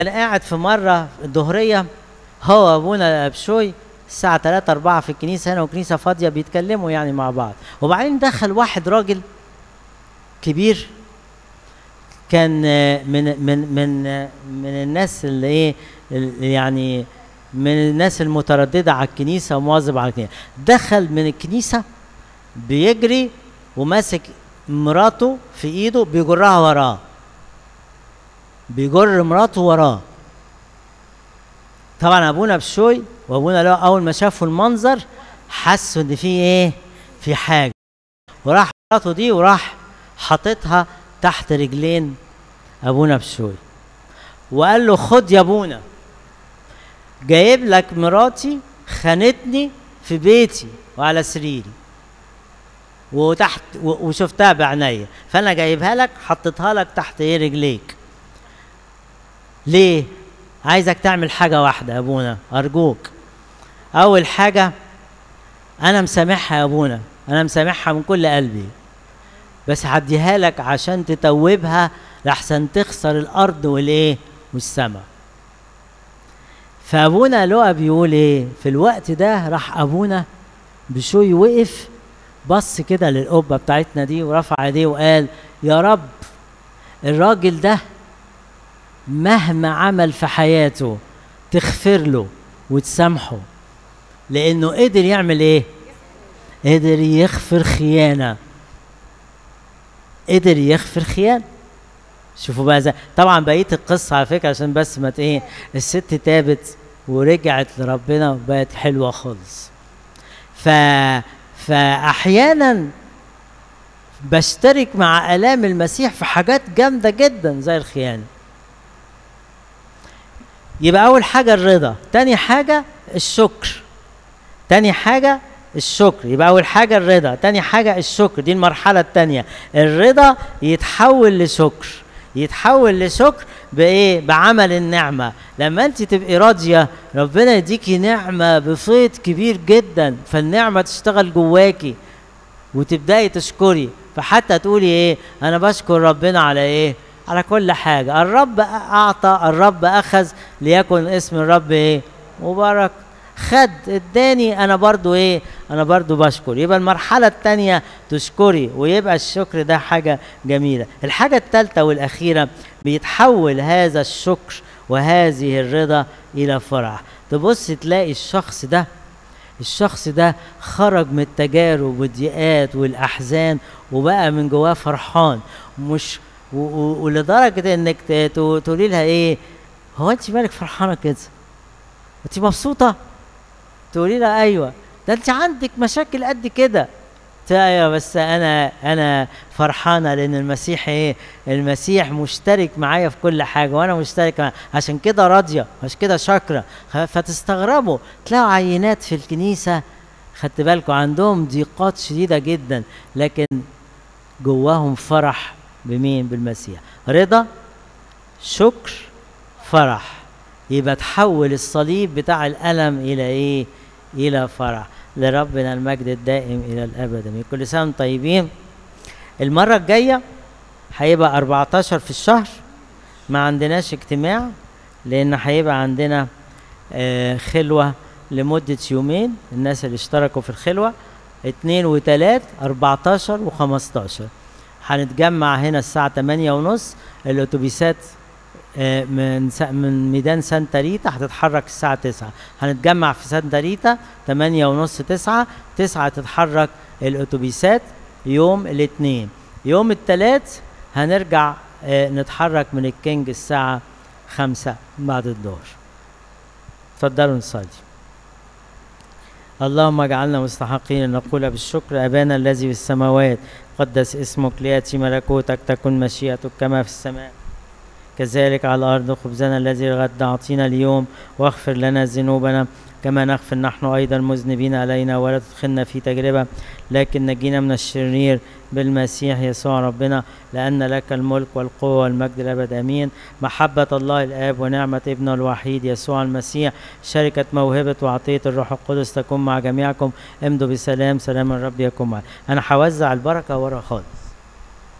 كان قاعد في مره الظهريه هو وابونا بشوي الساعة 3 4 في الكنيسة هنا والكنيسة فاضية بيتكلموا يعني مع بعض وبعدين دخل واحد راجل كبير كان آه، من من من آه، من الناس اللي ايه اللي يعني من الناس المترددة على الكنيسة ومواظب على الكنيسة دخل من الكنيسة بيجري وماسك مراته في ايده بيجرها وراه بيجر مراته وراه طبعا ابونا بشوي وابونا له اول ما شافوا المنظر حسوا ان في ايه في حاجه وراح مراته دي وراح حاططها تحت رجلين ابونا بشوي وقال له خد يا ابونا جايب لك مراتي خانتني في بيتي وعلى سريري وتحت و- وشفتها بعينيا فانا جايبها لك حطيتها لك تحت ايه رجليك ليه عايزك تعمل حاجه واحده يا ابونا ارجوك اول حاجه انا مسامحها يا ابونا انا مسامحها من كل قلبي بس هديها لك عشان تتوبها لحسن تخسر الارض والايه والسماء فابونا لقى بيقول ايه في الوقت ده راح ابونا بشوي وقف بص كده للقبه بتاعتنا دي ورفع ايديه وقال يا رب الراجل ده مهما عمل في حياته تغفر له وتسامحه لانه قدر يعمل ايه قدر يغفر خيانه قدر يغفر خيانه شوفوا بقى زي طبعا بقيه القصه على فكره عشان بس ما ت- ايه الست تابت ورجعت لربنا وبقت حلوه خالص ف فاحيانا بشترك مع الام المسيح في حاجات جامده جدا زي الخيانه يبقى اول حاجه الرضا تاني حاجه الشكر تاني حاجه الشكر يبقى اول حاجه الرضا تاني حاجه الشكر دي المرحله التانيه الرضا يتحول لشكر يتحول لشكر بايه بعمل النعمه لما انت تبقي راضيه ربنا يديكي نعمه بفيض كبير جدا فالنعمه تشتغل جواكي وتبداي تشكري فحتى تقولي ايه انا بشكر ربنا على ايه على كل حاجه الرب اعطى الرب اخذ ليكن اسم الرب ايه مبارك خد اداني انا برضو ايه انا برضو بشكر يبقى المرحله الثانيه تشكري ويبقى الشكر ده حاجه جميله الحاجه الثالثه والاخيره بيتحول هذا الشكر وهذه الرضا الى فرح تبص تلاقي الشخص ده الشخص ده خرج من التجارب والضيقات والاحزان وبقى من جواه فرحان مش و- و- ولدرجه انك ت- ت- تقولي لها ايه هو انت مالك فرحانه كده انت مبسوطه تقولي لها ايوه ده انت عندك مشاكل قد كده قلت لها ايوه بس انا انا فرحانه لان المسيح ايه المسيح مشترك معايا في كل حاجه وانا مشترك معاه عشان كده راضيه عشان كده شاكره خ- فتستغربوا تلاقوا عينات في الكنيسه خدت بالكم عندهم ضيقات شديده جدا لكن جواهم فرح بمين بالمسيح رضا شكر فرح يبقى تحول الصليب بتاع الألم إلى إيه؟ إلى فرح لربنا المجد الدائم إلى الأبد آمين. كل سنة وانتم طيبين المرة الجاية هيبقى 14 في الشهر ما عندناش اجتماع لأن هيبقى عندنا آه، خلوة لمدة يومين الناس اللي اشتركوا في الخلوة اتنين وتلات 14 وخمستاشر هنتجمع هنا الساعة تمانية ونص الأتوبيسات آه، من س- من ميدان سانتا ريتا هتتحرك الساعة 9 هنتجمع في سانتا ريتا 8 ونص 9 9 تتحرك الأتوبيسات يوم الاثنين يوم الثلاث هنرجع آه، نتحرك من الكينج الساعة 5 بعد الظهر اتفضلوا نصلي اللهم اجعلنا مستحقين ان نقول بالشكر ابانا الذي في السماوات قدس اسمك لياتي ملكوتك تكن مشيئتك كما في السماء كذلك على الأرض خبزنا الذي غد أعطينا اليوم واغفر لنا ذنوبنا كما نغفر نحن أيضا المذنبين علينا ولا تدخلنا في تجربة لكن نجينا من الشرير بالمسيح يسوع ربنا لأن لك الملك والقوة والمجد الأبد أمين محبة الله الآب ونعمة ابنه الوحيد يسوع المسيح شركة موهبة وعطية الروح القدس تكون مع جميعكم امضوا بسلام سلام الرب يكون معكم أنا هوزع البركة ورا خالص